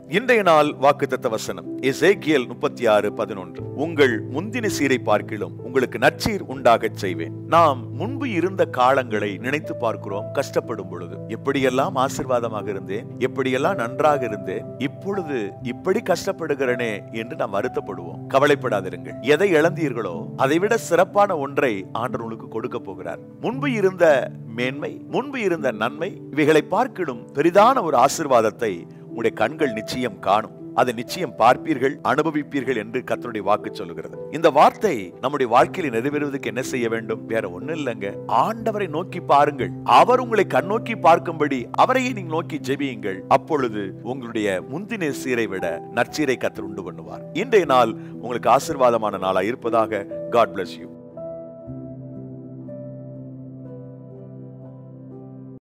இன்றைய நாள் வாக்குத்தத்த வசனம் எசேக்கியல் முப்பத்தி ஆறு பதினொன்று உங்கள் முந்தின சீரை பார்க்கிலும் உங்களுக்கு நற்சீர் உண்டாகச் செய்வேன் நாம் முன்பு இருந்த காலங்களை நினைத்து பார்க்கிறோம் கஷ்டப்படும் பொழுது எப்படியெல்லாம் ஆசிர்வாதமாக இருந்தேன் எப்படியெல்லாம் நன்றாக இருந்தேன் இப்பொழுது இப்படி கஷ்டப்படுகிறனே என்று நாம் வருத்தப்படுவோம் கவலைப்படாதிருங்கள் எதை இழந்தீர்களோ அதைவிட சிறப்பான ஒன்றை ஆண்டவர் உங்களுக்கு கொடுக்க போகிறார் முன்பு இருந்த மேன்மை முன்பு இருந்த நன்மை இவைகளை பார்க்கிடும் பெரிதான ஒரு ஆசிர்வாதத்தை உங்களுடைய கண்கள் நிச்சயம் காணும் அதை நிச்சயம் பார்ப்பீர்கள் அனுபவிப்பீர்கள் என்று கர்த்தருடைய வாக்கு சொல்லுகிறது இந்த வார்த்தை நம்முடைய வாழ்க்கையில் நிறைவேறுவதற்கு என்ன செய்ய வேண்டும் வேற ஒண்ணும் இல்லைங்க ஆண்டவரை நோக்கி பாருங்கள் அவர் உங்களை கண்ணோக்கி பார்க்கும்படி அவரையே நீங்க நோக்கி ஜெபியுங்கள் அப்பொழுது உங்களுடைய முந்தின சீரை விட நற்சீரை கத்தர் உண்டு பண்ணுவார் இன்றைய நாள் உங்களுக்கு ஆசீர்வாதமான நாளா இருப்பதாக காட் bless யூ